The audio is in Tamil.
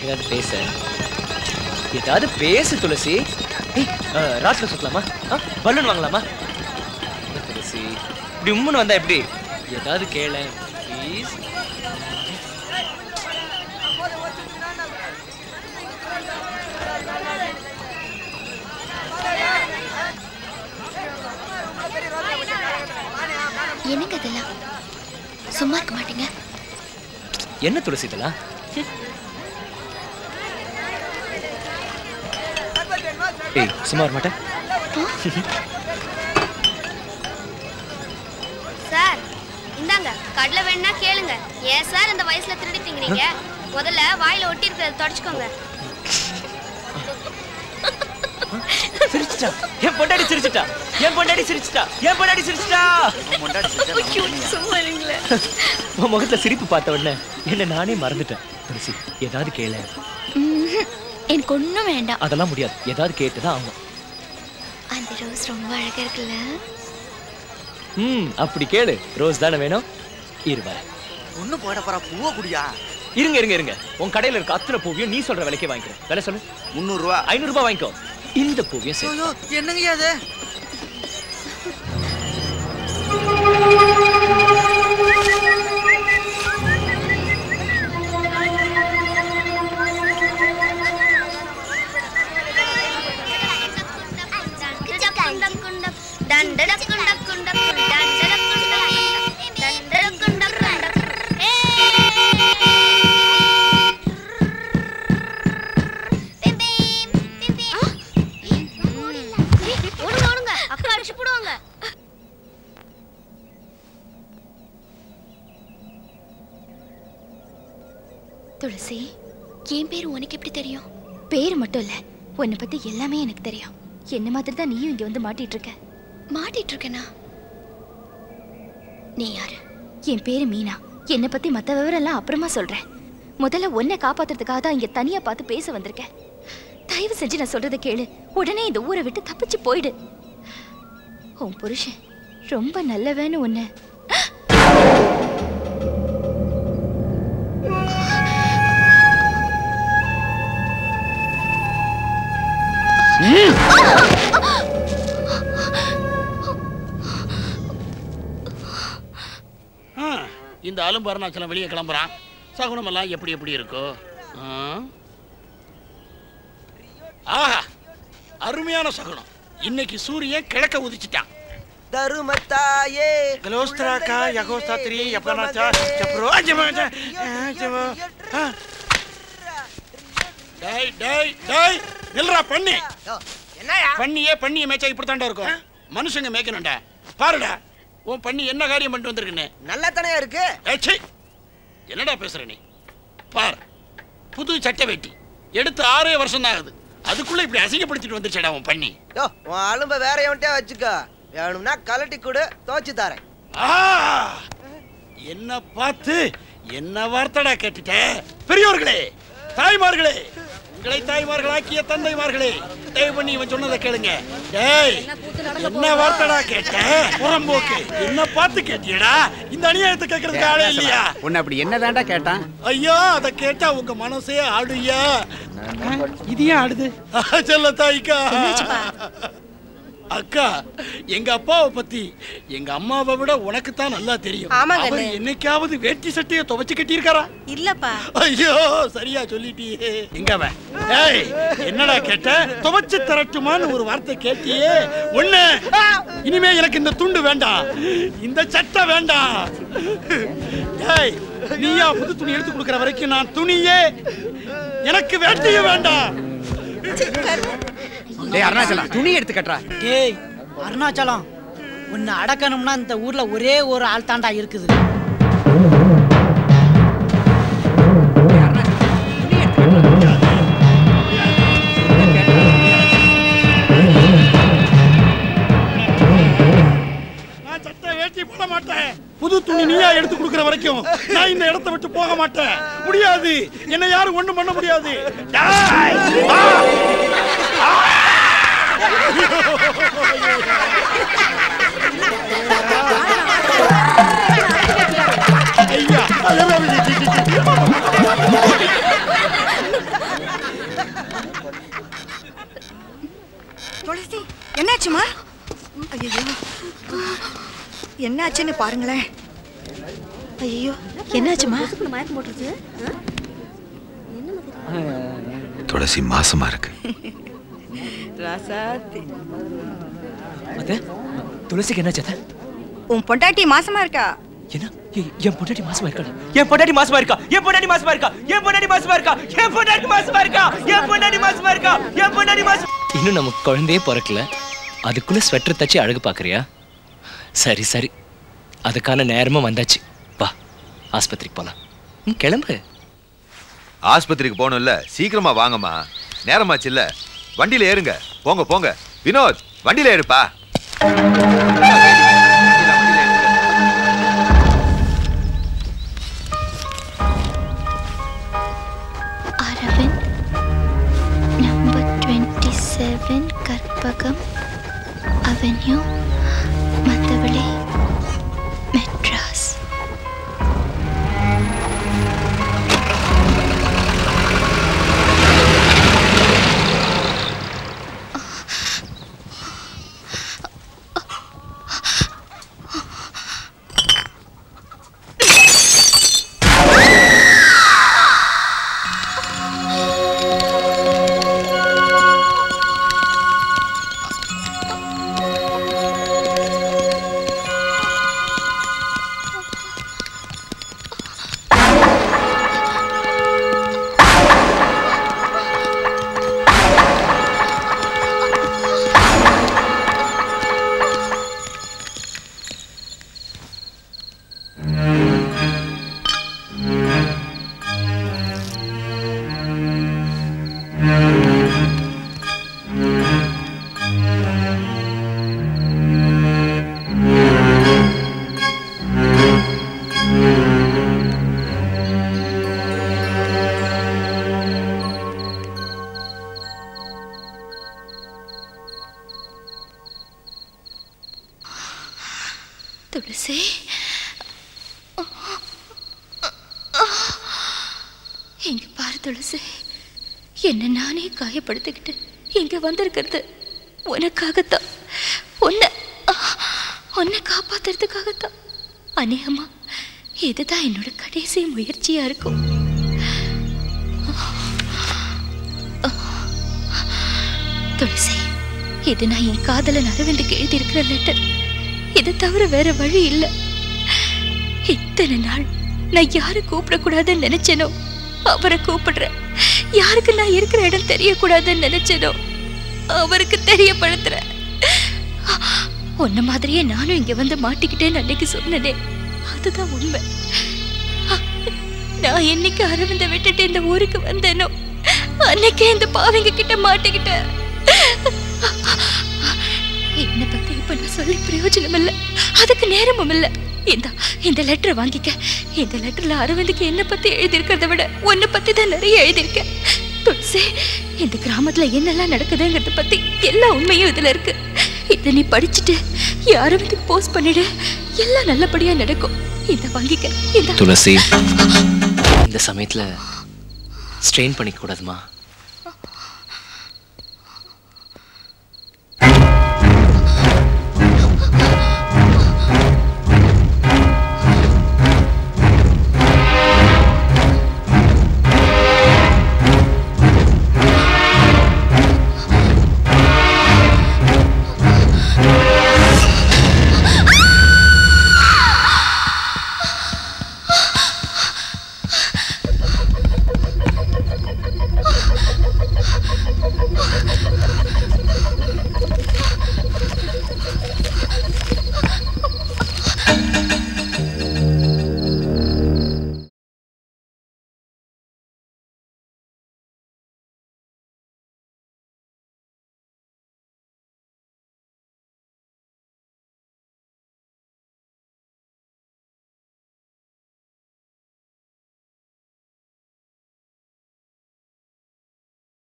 ஏதாவது பேச ஏதாவது பேசு துளசி ஏய் ராட்டில் சுத்தலாமா ஆ பலூன் வாங்கலாமா என்ன துளசி இப்படி உம்முன்னு வந்தா எப்படி ஏதாவது கேள ப்ளீஸ் என்னங்க இதெல்லாம் சும்மா இருக்க மாட்டீங்க என்ன துளசி இதெல்லாம் ஏய் சும்மா வர மாட்டேன் சார் இந்தாங்க கடலை வேணா கேளுங்க ஏன் சார் இந்த வயசுல திருடி திங்கிறீங்க முதல்ல வாயில ஒட்டி இருக்கிறத தொடச்சுக்கோங்க சிரிச்சிட்டா என் பொண்டாடி சிரிச்சிட்டா என் பொண்டாடி சிரிச்சிட்டா என் பொண்டாடி சிரிச்சிட்டா சும்மா இருங்களேன் உன் முகத்துல சிரிப்பு பார்த்த உடனே என்ன நானே மறந்துட்டேன் துளசி ஏதாவது கேள ம்ஹும். எனக்கு ஒண்ணும் வேண்டாம் அதெல்லாம் முடியாது ஏதாவது கேட்டுதான் ஆகும் அந்த ரோஸ் ரொம்ப அழகா இருக்குல்ல ம் அப்படி கேளு ரோஸ் தானே வேணும் இரு வரேன் ஒண்ணு போட போறா பூவை குடியா இருங்க இருங்க இருங்க உன் கடையில இருக்க அத்தனை பூவையும் நீ சொல்ற விலைக்கே வாங்கிக்கிறேன் விலை சொல்லு முந்நூறு ரூபா ஐநூறு ரூபாய் வாங்கிக்கோ இந்த பூவையும் சரி ஐயோ என்னங்கய்யா அது ஓடுங்க ஓடுங்க அக்கா அடிச்சு போடுவாங்க துளசி என் பேர் உனக்கு எப்படி தெரியும் பேர் மட்டும் இல்ல உன்னை பத்தி எல்லாமே எனக்கு தெரியும் என்ன மாதிரி தான் நீயும் இங்க வந்து மாட்டிட்டு இருக்க மாட்டிட்டு இருக்கேனா நீ யாரு என் பேரு மீனா என்னை பத்தி மத்த விவரம் எல்லாம் அப்புறமா சொல்றேன் முதல்ல உன்னை காப்பாத்துறதுக்காக தான் இங்க தனியா பார்த்து பேச வந்திருக்கேன் தயவு செஞ்சு நான் சொல்றதை கேளு உடனே இந்த ஊரை விட்டு தப்பிச்சு போயிடு உன் புருஷன் ரொம்ப நல்லவன்னு உன்னை ஆ, இந்த அலும்பு அருணாச்சலம் வெளியே கிளம்புறான் சகுனமெல்லாம் எப்படி எப்படி இருக்கோ ஆ? ஆஹா அருமையான சகுனம் இன்னைக்கு சூரியன் கிழக்க உதிச்சிட்டான் தருமத்தாயே கலோஸ்திராக்கா யகோஸ்தாத்ரி எப்பனாச்சா சப்ரோ அஜமாச்சா அஜமா டேய் டேய் டேய் நில்றா பண்ணி என்னயா பண்ணியே பண்ணிய மேய்ச்சா இப்படி இருக்கும் மனுஷங்க மேய்க்கணும்டா பாருடா உன் பண்ணி என்ன காரியம் பண்ணிட்டு வந்திருக்குன்னு நல்லா தானே இருக்கு ஏய், சீ. என்னடா பேசுற நீ பார் புது சட்டை வெட்டி எடுத்து ஆறே வருஷம் தான் ஆகுது அதுக்குள்ள இப்படி அசிங்கப்படுத்திட்டு வந்துருச்சடா உன் பண்ணி யோ உன் அலும்ப வேற எவன்ட்டே வச்சுக்கோ வேணும்னா கலட்டி கொடு துவச்சு தரேன் ஆ! என்ன பார்த்து என்ன வார்த்தடா கேட்டுட்ட பெரியோர்களே தாய்மார்களே உங்களை தாய்மார்களாக்கிய தந்தைமார்களே தயவு பண்ணி இவன் சொன்னதை கேளுங்க டேய் என்ன வார்த்தடா கேட்ட புறம்போக்கு என்ன பார்த்து கேட்டியடா இந்த அநியாயத்தை கேட்கறதுக்கு ஆளே இல்லையா உன்னை அப்படி என்னதான்டா கேட்டான் ஐயா அத கேட்டா உங்க மனசே ஆடுயா இது ஏன் ஆடுது செல்ல தாய்க்கா அக்கா எங்க அப்பாவை பத்தி எங்க அம்மாவை விட உனக்கு தான் நல்லா தெரியும் ஆமாங்க அவர் அண்ணே. என்னைக்காவது வேட்டி சட்டையை துவைச்சு கட்டியிருக்காரா இல்லப்பா ஐயோ சரியா சொல்லிட்டியே எங்க அவன் ஏய் என்னடா கேட்ட துவைச்சு தரட்டுமான்னு ஒரு வார்த்தை கேட்டியே ஒண்ணு இனிமே எனக்கு இந்த துண்டு வேண்டாம் இந்த சட்டை வேண்டாம் ஏய் நீயா புது துணி எடுத்து கொடுக்கற வரைக்கும் நான் துணியே எனக்கு வேட்டியும் வேண்டாம் டேய் அருணாச்சலம் துணி எடுத்து கட்டுறா டேய் அருணாச்சலம் உன்னை அடக்கணும்னா இந்த ஊர்ல ஒரே ஒரு ஆள் தாண்டா இருக்குது டேய் அருணாச்சலம், துணி எடுத்து கட்டுறா. நான் சட்டை வேட்டி போட மாட்டேன் புது துணி நீயா எடுத்து கொடுக்கற வரைக்கும் நான் இந்த இடத்தை விட்டு போக மாட்டேன் முடியாது என்ன யாரும் ஒண்ணும் பண்ண முடியாது டேய்! ஆ! ஐயா என்னாச்சுன்னு பாருங்களேன் ஐயோ என்னாச்சுமா மயக்கம் போட்டுருச்சு துளசி மாசமா இருக்கு ராசாத்தி அத்தை துளசிக்கு என்னாச்சு அத்தை உன் பொண்டாட்டி மாசமா இருக்கா என்ன ஏய், என் பொண்டாட்டி மாசமா இருக்கா என் பொண்டாட்டி மாசமா இருக்கா என் பொண்டாட்டி மாசமா இருக்கா என் பொண்டாட்டி மாசமா இருக்கா என் பொண்டாட்டி மாசமா இருக்கா என் பொண்டாட்டி மாசமா இருக்கா என் பொண்டாட்டி மாசம் இன்னும் நமக்கு குழந்தையே பிறக்கல அதுக்குள்ள ஸ்வெட்டர் தச்சு அழகு பாக்குறியா சரி சரி அதுக்கான நேரமும் வந்தாச்சு வா ஆஸ்பத்திரிக்கு போலாம் ம், கிளம்பு ஆஸ்பத்திரிக்கு போகணும்ல சீக்கிரமா வாங்கம்மா நேரமாச்சு இல்ல வண்டியில ஏறுங்க போங்க போங்க வினோத் வண்டியில ஏறுப்பா Aravind number twenty seven Karpagam avenue Mandaveli Madras Thulasi இங்க பாரு துளசி என்ன நானே காயப்படுத்திக்கிட்டு இங்க வந்திருக்கிறது உனக்காகத்தான் உன்னை உன்னை காப்பாத்துறதுக்காகத்தான் அநேகமா இதுதான் என்னோட கடைசி முயற்சியா இருக்கும் துளசி இது நான் என் காதலன் அரவிந்துக்கு எழுதியிருக்கிற லெட்டர் இதை தவிர வேற வழி இல்ல இத்தனை நாள் நான் யாரை கூப்பிடக்கூடாதுன்னு நினைச்சேனோ அவரை கூப்பிடுறேன் யாருக்கு நான் இருக்கிற இடம் தெரியக்கூடாதுன்னு நினைச்சேனோ அவருக்கு தெரியப்படுத்துறேன் உன்ன மாதிரியே நானும் இங்க வந்து மாட்டிக்கிட்டேன்னு அன்னைக்கு சொன்னனே அதுதான் உண்மை நான் என்னைக்கு அரவிந்த விட்டுட்டு இந்த ஊருக்கு வந்தேனோ அன்னைக்கே இந்த பாவிங்க கிட்ட மாட்டிக்கிட்டேன் என்ன பத்தி இப்ப நான் சொல்லி பிரயோஜனம் இல்ல அதுக்கு நேரமும் இல்ல இந்த இந்த லெட்டர் வாங்கிக்க இந்த லெட்டர்ல அரவிந்துக்கு என்ன பத்தி எழுதியிருக்கிறத விட உன்னை பத்தி தான் நிறைய எழுதியிருக்க துளசி இந்த கிராமத்துல என்னெல்லாம் நடக்குதுங்கிறத பத்தி எல்லா உண்மையும் இதுல இருக்கு இத நீ படிச்சுட்டு அரவிந்துக்கு போஸ்ட் பண்ணிடு எல்லாம் நல்லபடியா நடக்கும் இந்த வாங்கிக்க இந்த துளசி இந்த சமயத்துல ஸ்ட்ரெயின் பண்ணிக்க கூடாதுமா